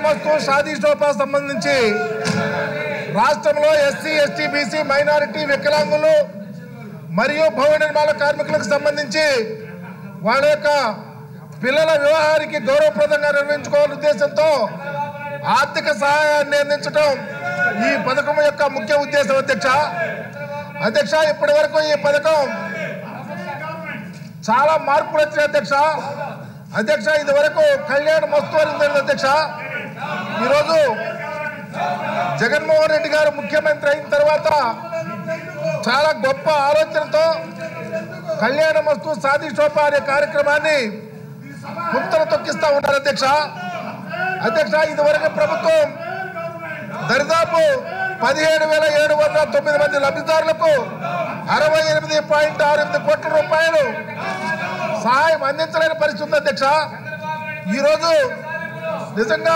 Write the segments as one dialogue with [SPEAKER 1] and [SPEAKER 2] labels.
[SPEAKER 1] వస్తు షాదీ షోపా సంబంధించి రాష్ట్రంలో ఎస్సీ ఎస్టీ బీసీ మైనారిటీ వికలాంగులు మరియు భవన నిర్మాణ కార్మికులకు సంబంధించి వాళ్ళ యొక్క పిల్లల వివాహానికి గౌరవప్రదంగా నిర్వహించుకోవాలనే ఉద్దేశంతో ఆర్థిక సహాయాన్ని అందించడం ఈ పథకం యొక్క ముఖ్య ఉద్దేశం అధ్యక్ష అధ్యక్ష ఇప్పటి వరకు ఈ పథకం చాలా మార్పులు వచ్చినాయి అధ్యక్ష అధ్యక్ష ఇది వరకు కళ్యాణ మస్తు జరిగింది అధ్యక్ష ఈరోజు జగన్మోహన్ రెడ్డి గారు ముఖ్యమంత్రి అయిన తర్వాత చాలా గొప్ప ఆలోచనతో కళ్యాణ మస్తు సాది శోభ అనే కార్యక్రమాన్ని పుంతలు తొక్కిస్తా ఉన్నారు అధ్యక్ష అధ్యక్ష ఇదివరకు ప్రభుత్వం దరిదాపు పదిహేడు వేల ఏడు వందల తొమ్మిది మంది లబ్ధిదారులకు అరవై ఎనిమిది పాయింట్ ఆరు ఎనిమిది కోట్ల రూపాయలు సహాయం అందించలేని పరిస్థితి ఉంది అధ్యక్ష ఈరోజు నిజంగా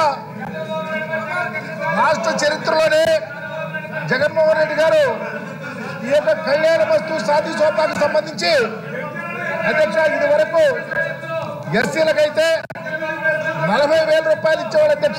[SPEAKER 1] రాష్ట్ర చరిత్రలోనే జగన్మోహన్ రెడ్డి గారు ఈ యొక్క కళ్యాణ వస్తు సాధి సోపాకు సంబంధించి అధ్యక్ష ఇది వరకు ఎస్సీలకైతే నలభై వేల రూపాయలు ఇచ్చేవాళ్ళు అధ్యక్ష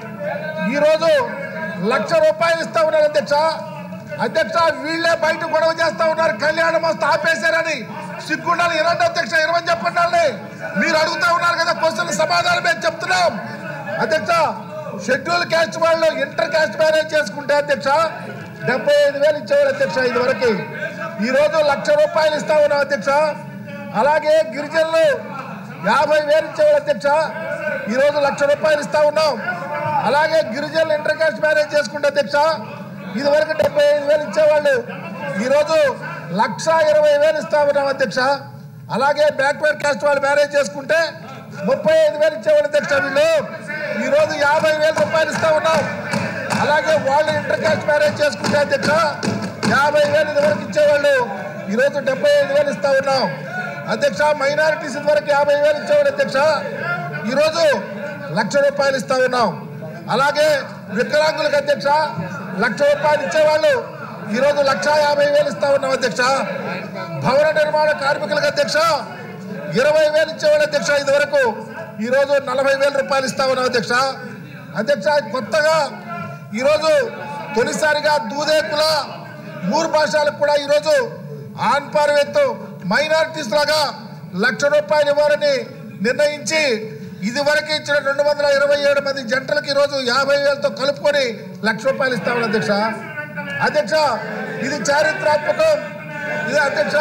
[SPEAKER 1] ఈరోజు లక్ష రూపాయలు ఇస్తా ఉన్నారు అధ్యక్ష అధ్యక్ష వీళ్ళే బయట గొడవ చేస్తా ఉన్నారు కళ్యాణ మస్తు ఆపేశారని సిగ్గుండాలి ఇరండి అధ్యక్ష ఇరవై చెప్పండి వాళ్ళని. మీరు అడుగుతా ఉన్నారు కదా క్వశ్చన్ సమాధానం మేము చెప్తున్నాం అధ్యక్ష షెడ్యూల్ క్యాస్ట్ వాళ్ళు ఇంటర్ క్యాస్ట్ మ్యారేజ్ చేసుకుంటే అధ్యక్ష డెబ్బై ఐదు వేలు ఇచ్చేవాళ్ళు అధ్యక్ష ఇది వరకు ఈ రోజు లక్ష రూపాయలు ఇస్తా ఉన్నాం అధ్యక్ష అలాగే గిరిజనులు యాభై వేలు ఇచ్చేవాళ్ళు అధ్యక్ష ఈ రోజు లక్ష రూపాయలు ఇస్తా ఉన్నాం అలాగే గిరిజనులు ఇంటర్ కాస్ట్ మ్యారేజ్ చేసుకుంటే అధ్యక్ష ఇది వరకు డెబ్బై ఐదు వేలు ఇచ్చేవాళ్ళు ఈ రోజు లక్ష ఇరవై వేలు ఇస్తా ఉన్నాం అధ్యక్ష అలాగే బ్యాక్వర్డ్ కాస్ట్ వాళ్ళు మ్యారేజ్ చేసుకుంటే ముప్పై ఐదు వేలు ఇచ్చేవాళ్ళు అధ్యక్ష వీళ్ళు ఈ రోజు యాభై వేల రూపాయలు ఇస్తా ఉన్నాం అలాగే వాళ్ళు ఇంటర్ కాస్ట్ మ్యారేజ్ చేసుకుంటే అధ్యక్ష యాభై వేలు ఇదివరకు ఇచ్చేవాళ్ళు ఈ రోజు డెబ్బై ఐదు వేలు ఇస్తా ఉన్నాం అధ్యక్ష మైనారిటీస్ వరకు యాభై వేలు ఇచ్చేవాడు అధ్యక్ష ఈరోజు లక్ష రూపాయలు ఇస్తా ఉన్నాం అలాగే వికలాంగులకు అధ్యక్ష లక్ష రూపాయలు ఇచ్చేవాళ్ళు ఈరోజు లక్ష యాభై వేలు ఇస్తా ఉన్నాం అధ్యక్ష భవన నిర్మాణ కార్మికులకు అధ్యక్ష ఇరవై వేలు ఇచ్చేవాళ్ళు అధ్యక్ష ఇదివరకు ఈరోజు నలభై వేల రూపాయలు ఇస్తా ఉన్నాం అధ్యక్ష అధ్యక్ష కొత్తగా ఈరోజు తొలిసారిగా దూదేకుల మూడు భాషలకు కూడా ఈరోజు ఆన్పార్వెత్తు మైనారిటీస్ లాగా లక్ష రూపాయలు ఇవ్వాలని నిర్ణయించి ఇది వరకు ఇచ్చిన రెండు వందల ఇరవై ఏడు మంది జంటలకు ఈరోజు యాభై వేలతో కలుపుకొని లక్ష రూపాయలు ఇస్తామని అధ్యక్ష అధ్యక్ష ఇది చారిత్రాత్మకం ఇది అధ్యక్ష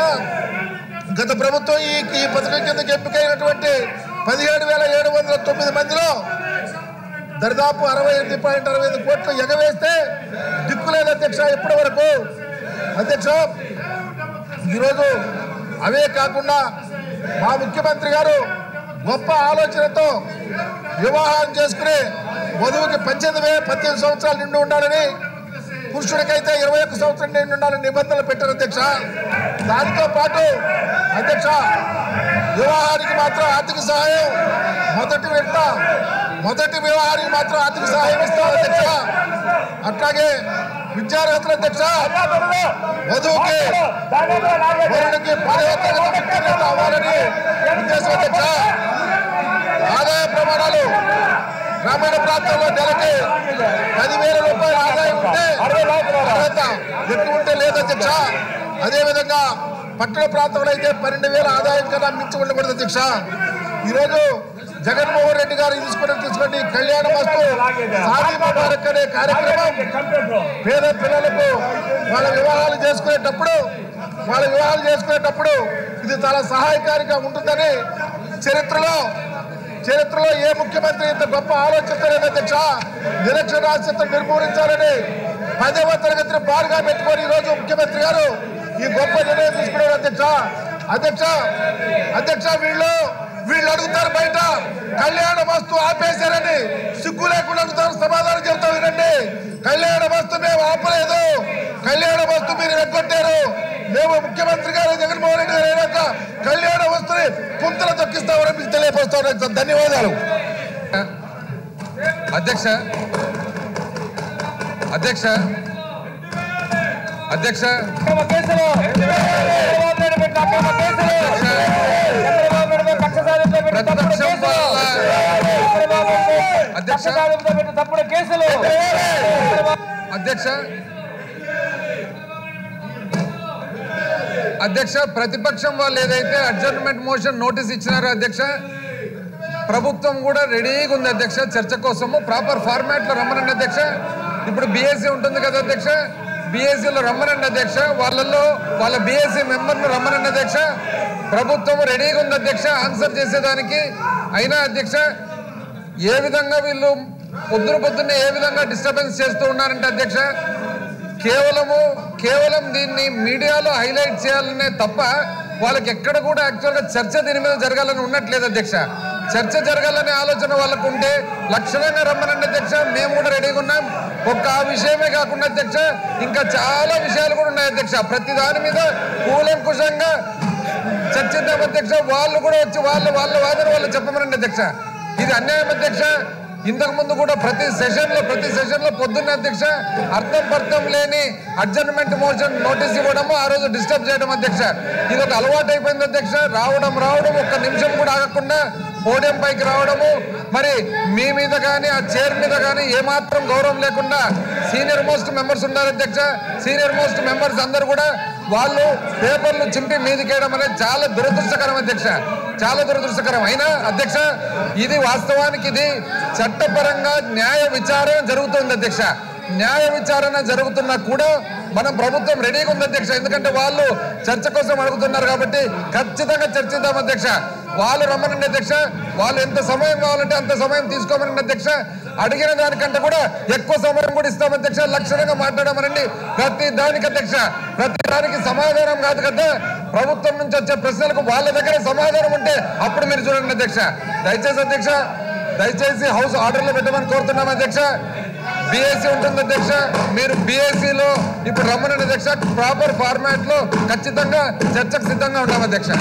[SPEAKER 1] గత ప్రభుత్వం ఈ ఈ పథకం కిందకి ఎంపికైనటువంటి పదిహేడు వేల ఏడు వందల తొమ్మిది మందిలో దరిదాపు అరవై ఎనిమిది పాయింట్ అరవై ఎనిమిది కోట్లు ఎగవేస్తే దిక్కులేదు అధ్యక్ష ఇప్పటి వరకు అధ్యక్ష ఈరోజు అవే కాకుండా మా ముఖ్యమంత్రి గారు గొప్ప ఆలోచనతో వివాహం చేసుకుని వధువుకి పద్దెనిమిది పద్దెనిమిది సంవత్సరాలు నిండి ఉండాలని పురుషుడికైతే ఇరవై ఒక్క సంవత్సరం నిండి ఉండాలని నిబంధనలు పెట్టారు అధ్యక్ష దానితో పాటు అధ్యక్ష వివాహానికి మాత్రం ఆర్థిక సహాయం మొదటి విడత మొదటి వివాహానికి మాత్రం ఆర్థిక సహాయం ఇస్తాం అధ్యక్ష అట్లాగే విద్యార్హతలు అధ్యక్ష వధువుకి వరుడికి పదవ తరగతి ఉత్తీర్ణత అవ్వాలని ఉద్దేశం అధ్యక్ష ఆదాయ ప్రమాణాలు గ్రామీణ ప్రాంతాల్లో నెలకి పదివేల రూపాయల ఆదాయం ఉంటే అర్హత ఎక్కువ ఉంటే లేదు అధ్యక్ష అదేవిధంగా పట్టణ ప్రాంతంలో అయితే పన్నెండు వేల ఆదాయం కన్నా మించి ఉండకూడదు అధ్యక్ష ఈరోజు జగన్మోహన్ రెడ్డి గారు తీసుకుని తీసుకోండి కళ్యాణ వస్తు సాది ముబారక్ అనే కార్యక్రమం పేద పిల్లలకు వాళ్ళ వివాహాలు చేసుకునేటప్పుడు వాళ్ళ వివాహాలు చేసుకునేటప్పుడు ఇది చాలా సహాయకారిగా ఉంటుందని చరిత్రలో చరిత్రలో ఏ ముఖ్యమంత్రి ఇంత గొప్ప ఆలోచన లేదు అధ్యక్ష నిరక్షరాస్యత నిర్మూలించాలని పదవ తరగతిని బారుగా పెట్టుకొని ఈరోజు ముఖ్యమంత్రి గారు ఈ గొప్ప నిర్ణయం తీసుకున్నారు అధ్యక్ష అధ్యక్ష అధ్యక్ష వీళ్ళు వీళ్ళు అడుగుతారు బయట కళ్యాణ వస్తు ఆపేశారని సిగ్గు లేకుండా అడుగుతారు సమాధానం చెబుతా వినండి కళ్యాణ వస్తు మేము ఆపలేదు కళ్యాణ వస్తు మీరు ఎగ్గొట్టారు మేము ముఖ్యమంత్రి గారు జగన్మోహన్ రెడ్డి గారు అయినాక కళ్యాణ వస్తుని కుంతలు తొక్కిస్తామని మీకు తెలియపరుస్తాను ధన్యవాదాలు
[SPEAKER 2] అధ్యక్ష అధ్యక్ష అధ్యక్ష
[SPEAKER 3] అక్రమ కేసులు చంద్రబాబు నాయుడు పెట్టిన అక్రమ కేసులు చంద్రబాబు నాయుడుపై కక్ష సాధింపుతో పెట్టిన తప్పుడు
[SPEAKER 2] ప్రతిపక్షం
[SPEAKER 3] కేసులు
[SPEAKER 2] వల్ల
[SPEAKER 3] చంద్రబాబు నాయుడుపై
[SPEAKER 2] అధ్యక్ష.
[SPEAKER 3] కక్ష సాధింపుతో పెట్టిన తప్పుడు కేసులు చంద్రబాబు
[SPEAKER 2] అధ్యక్ష అధ్యక్ష ప్రతిపక్షం వాళ్ళు ఏదైతే అడ్జర్న్మెంట్ మోషన్ నోటీస్ ఇచ్చినారో అధ్యక్ష ప్రభుత్వం కూడా రెడీగా ఉంది అధ్యక్ష చర్చ కోసము ప్రాపర్ ఫార్మాట్ లో రమ్మనండి అధ్యక్ష ఇప్పుడు బీఎస్సీ ఉంటుంది కదా అధ్యక్ష బీఎస్సీలో రమ్మనండి అధ్యక్ష వాళ్ళల్లో వాళ్ళ బీఎస్సీ మెంబర్ను రమ్మనండి అధ్యక్ష ప్రభుత్వం రెడీగా ఉంది అధ్యక్ష ఆన్సర్ చేసేదానికి అయినా అధ్యక్ష ఏ విధంగా వీళ్ళు పొద్దున పొద్దున్నే ఏ విధంగా డిస్టర్బెన్స్ చేస్తూ ఉన్నారంటే అధ్యక్ష కేవలము కేవలం దీన్ని మీడియాలో హైలైట్ చేయాలనే తప్ప వాళ్ళకి ఎక్కడ కూడా యాక్చువల్గా చర్చ దీని మీద జరగాలని ఉన్నట్లేదు అధ్యక్ష చర్చ జరగాలనే ఆలోచన వాళ్ళకు ఉంటే లక్షణంగా రమ్మనండి అధ్యక్ష మేము కూడా రెడీగా ఉన్నాం ఒక్క ఆ విషయమే కాకుండా అధ్యక్ష ఇంకా చాలా విషయాలు కూడా ఉన్నాయి అధ్యక్ష ప్రతి దాని మీద కూలంకుషంగా చర్చిద్దాం అధ్యక్ష వాళ్ళు కూడా వచ్చి వాళ్ళు వాళ్ళ వాదన వాళ్ళు చెప్పమనండి అధ్యక్ష ఇది అన్యాయం అధ్యక్ష ఇంతకు ముందు కూడా ప్రతి సెషన్ లో ప్రతి సెషన్ లో పొద్దున్న అధ్యక్ష అర్థం పర్థం లేని అడ్జర్న్మెంట్ మోషన్ నోటీస్ ఇవ్వడము ఆ రోజు డిస్టర్బ్ చేయడం అధ్యక్ష ఇది ఒక అలవాటు అయిపోయింది అధ్యక్ష రావడం రావడం ఒక్క నిమిషం కూడా ఆగకుండా పోడియం పైకి రావడము మరి మీ మీద కానీ ఆ చైర్ మీద కానీ ఏమాత్రం గౌరవం లేకుండా సీనియర్ మోస్ట్ మెంబర్స్ ఉన్నారు అధ్యక్ష సీనియర్ మోస్ట్ మెంబర్స్ అందరు కూడా వాళ్ళు పేపర్లు చింపి మీదికేయడం అనేది చాలా దురదృష్టకరం అధ్యక్ష చాలా దురదృష్టకరం అయినా అధ్యక్ష ఇది వాస్తవానికి ఇది చట్టపరంగా న్యాయ విచారణ జరుగుతుంది అధ్యక్ష న్యాయ విచారణ జరుగుతున్నా కూడా మనం ప్రభుత్వం రెడీగా ఉంది అధ్యక్ష ఎందుకంటే వాళ్ళు చర్చ కోసం అడుగుతున్నారు కాబట్టి ఖచ్చితంగా చర్చిద్దాం అధ్యక్ష వాళ్ళు రమ్మనండి అధ్యక్ష వాళ్ళు ఎంత సమయం కావాలంటే అంత సమయం తీసుకోమనండి అధ్యక్ష అడిగిన దానికంటే కూడా ఎక్కువ సమయం కూడా ఇస్తాం అధ్యక్ష లక్షణంగా మాట్లాడమనండి ప్రతి దానికి అధ్యక్ష ప్రతి దానికి సమాధానం కాదు కదా ప్రభుత్వం నుంచి వచ్చే ప్రశ్నలకు వాళ్ళ దగ్గర సమాధానం ఉంటే అప్పుడు మీరు చూడండి అధ్యక్ష దయచేసి అధ్యక్ష దయచేసి హౌస్ ఆర్డర్లో పెట్టమని కోరుతున్నాం అధ్యక్ష బిఎస్సి ఉంటుంది అధ్యక్ష మీరు బిఎస్సి లో ఇప్పుడు రమ్మనండి అధ్యక్ష ప్రాపర్ ఫార్మాట్ లో ఖచ్చితంగా చర్చకు సిద్ధంగా ఉన్నాం అధ్యక్ష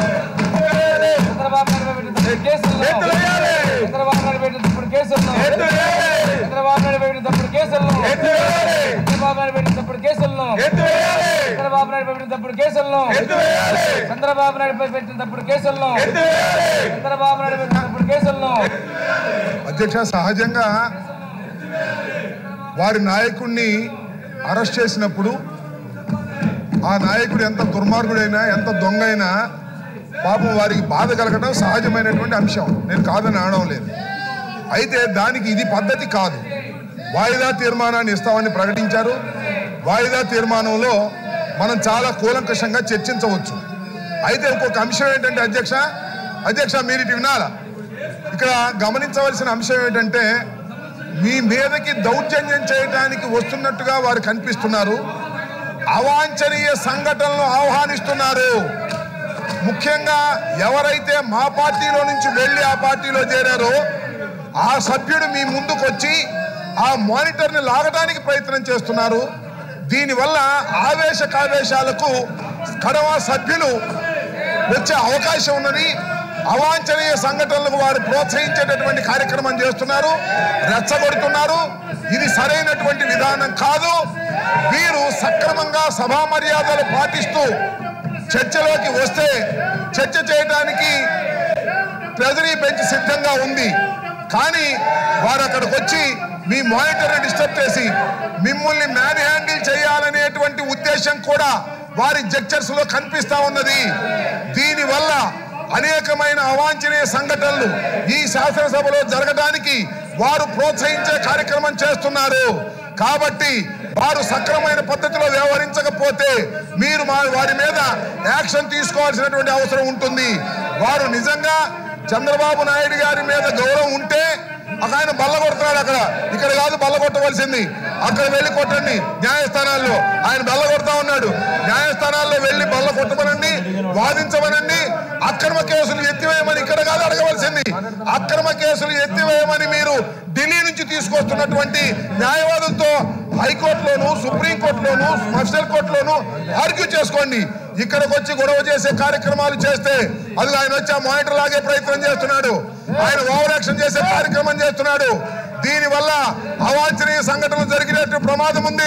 [SPEAKER 3] చంద్రబాబు నాయుడు పెట్టిన కేసులు చంద్రబాబు నాయుడు పెట్టిన తప్పుడు కేసులు చంద్రబాబు నాయుడు పెట్టిన తప్పుడు కేసులను చంద్రబాబు నాయుడు పెట్టిన తప్పుడు కేసులను చంద్రబాబు నాయుడు పెట్టిన తప్పుడు కేసులను చంద్రబాబు నాయుడు పెట్టిన తప్పుడు కేసులను చంద్రబాబు నాయుడు పెట్టిన తప్పుడు కేసులను
[SPEAKER 1] అధ్యక్ష సహజంగా వారి నాయకుడిని అరెస్ట్ చేసినప్పుడు ఆ నాయకుడు ఎంత దుర్మార్గుడైనా ఎంత దొంగ అయినా పాపం వారికి బాధ కలగడం సహజమైనటువంటి అంశం నేను కాదని అనడం లేదు అయితే దానికి ఇది పద్ధతి కాదు వాయిదా తీర్మానాన్ని ఇస్తామని ప్రకటించారు వాయిదా తీర్మానంలో మనం చాలా కూలంకషంగా చర్చించవచ్చు అయితే ఇంకొక అంశం ఏంటంటే అధ్యక్ష అధ్యక్ష మీరు ఇటు వినాలా ఇక్కడ గమనించవలసిన అంశం ఏంటంటే మీ మీదకి దౌర్జన్యం చేయడానికి వస్తున్నట్టుగా వారు కనిపిస్తున్నారు అవాంఛనీయ సంఘటనలు ఆహ్వానిస్తున్నారు ముఖ్యంగా ఎవరైతే మా పార్టీలో నుంచి వెళ్ళి ఆ పార్టీలో చేరారో ఆ సభ్యుడు మీ ముందుకు వచ్చి ఆ మానిటర్ని లాగడానికి ప్రయత్నం చేస్తున్నారు దీనివల్ల ఆవేశ కావేశాలకు కడవ సభ్యులు వచ్చే అవకాశం ఉన్నది అవాంఛనీయ సంఘటనలకు వారు ప్రోత్సహించేటటువంటి కార్యక్రమం చేస్తున్నారు రెచ్చగొడుతున్నారు ఇది సరైనటువంటి విధానం కాదు వీరు సక్రమంగా సభా మర్యాదలు పాటిస్తూ చర్చలోకి వస్తే చర్చ చేయడానికి ట్రెజరీ బెంచ్ సిద్ధంగా ఉంది కానీ వారు అక్కడికి వచ్చి మీ మానిటర్ని డిస్టర్బ్ చేసి మిమ్మల్ని మ్యాన్ హ్యాండిల్ చేయాలనేటువంటి ఉద్దేశం కూడా వారి జడ్జర్స్ లో కనిపిస్తా ఉన్నది దీనివల్ల అనేకమైన అవాంఛనీయ సంఘటనలు ఈ శాసనసభలో జరగడానికి వారు ప్రోత్సహించే కార్యక్రమం చేస్తున్నారు కాబట్టి వారు సక్రమైన పద్ధతిలో వ్యవహరించకపోతే మీరు మా వారి మీద యాక్షన్ తీసుకోవాల్సినటువంటి అవసరం ఉంటుంది వారు నిజంగా చంద్రబాబు నాయుడు గారి మీద గౌరవం ఉంటే ఒక ఆయన బల్ల కొడుతున్నాడు అక్కడ ఇక్కడ కాదు బల్ల కొట్టవలసింది అక్కడ వెళ్ళి కొట్టండి న్యాయస్థానాల్లో ఆయన బల్ల కొడతా ఉన్నాడు న్యాయస్థానాల్లో వెళ్ళి బల్ల కొట్టమనండి వాదించమనండి అక్రమ కేసులు ఎత్తివేయమని ఇక్కడ కాదు అడగవలసింది అక్రమ కేసులు ఎత్తివేయమని మీరు ఢిల్లీ నుంచి తీసుకొస్తున్నటువంటి న్యాయవాదులతో హైకోర్టులోను సుప్రీంకోర్టులోను స్పెషల్ కోర్టులోను ఆర్గ్యూ చేసుకోండి ఇక్కడికి వచ్చి గొడవ చేసే కార్యక్రమాలు చేస్తే అది ఆయన వచ్చి ఆ మానిటర్ లాగే ప్రయత్నం చేస్తున్నాడు ఆయన ఓవర్ యాక్షన్ చేసే కార్యక్రమం చేస్తున్నాడు దీని వల్ల అవాంఛనీయ సంఘటనలు జరిగినట్టు ప్రమాదం ఉంది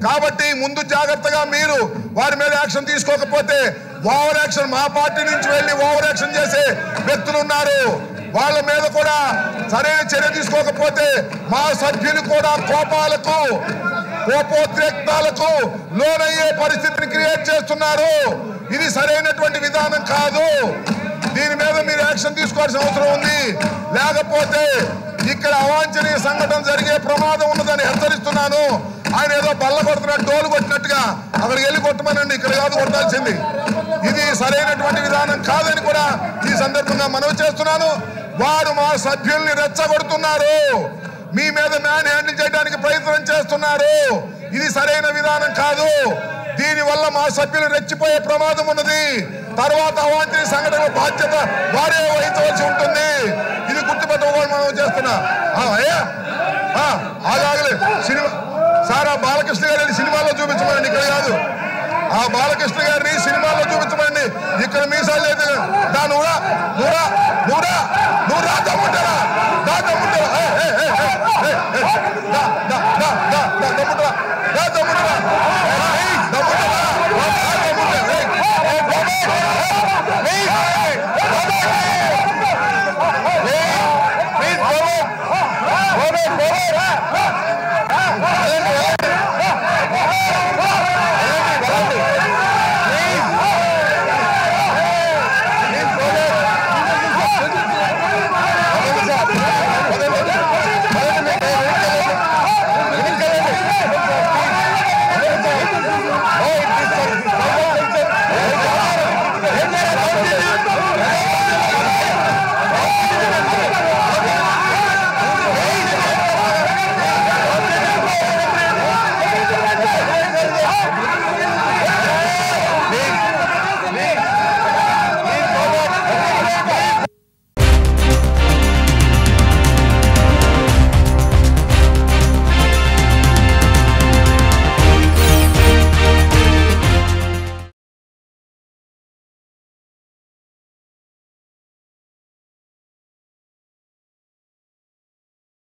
[SPEAKER 1] కాబట్టి ముందు జాగ్రత్తగా మీరు వారి మీద యాక్షన్ తీసుకోకపోతే ఓవర్ యాక్షన్ మా పార్టీ నుంచి వెళ్ళి ఓవర్ యాక్షన్ చేసే వ్యక్తులు ఉన్నారు వాళ్ళ మీద కూడా సరైన చర్య తీసుకోకపోతే మా సభ్యులు కూడా కోపాలకు కోపోద్రేక్తాలకు లోనయ్యే పరిస్థితిని క్రియేట్ చేస్తున్నారు ఇది సరైనటువంటి విధానం కాదు దీని మీద మీరు యాక్షన్ తీసుకోవాల్సిన అవసరం ఉంది లేకపోతే ఇక్కడ అవాంఛనీయ సంఘటన జరిగే ప్రమాదం ఉన్నదని హెచ్చరిస్తున్నాను ఆయన ఏదో బల్ల కొడుతున్నట్టు డోలు కొట్టినట్టుగా అక్కడికి వెళ్ళి కొట్టమనండి ఇక్కడ కాదు కొట్టాల్సింది ఇది సరైనటువంటి విధానం కాదని కూడా ఈ సందర్భంగా మనవి చేస్తున్నాను వారు మా సభ్యుల్ని రెచ్చగొడుతున్నారు మీ మీద మ్యాన్ హ్యాండిల్ చేయడానికి ప్రయత్నం చేస్తున్నారు ఇది సరైన విధానం కాదు దీని వల్ల మా సభ్యులు రెచ్చిపోయే ప్రమాదం ఉన్నది తర్వాత అవాంఛనీయ సంఘటన బాధ్యత వారే వహించవలసి ఉంటుంది ఇది గుర్తుపెట్టుకోవాలి మనం చేస్తున్నా ఆ, అయ్యా ఆ, ఆగాగలే సినిమా సార్ ఆ బాలకృష్ణ గారిని సినిమాలో చూపించమనండి ఇక్కడ కాదు ఆ బాలకృష్ణ గారిని సినిమాలో చూపించమండి ఇక్కడ మీసాలు లేదు దాని కూడా నూరా నూరా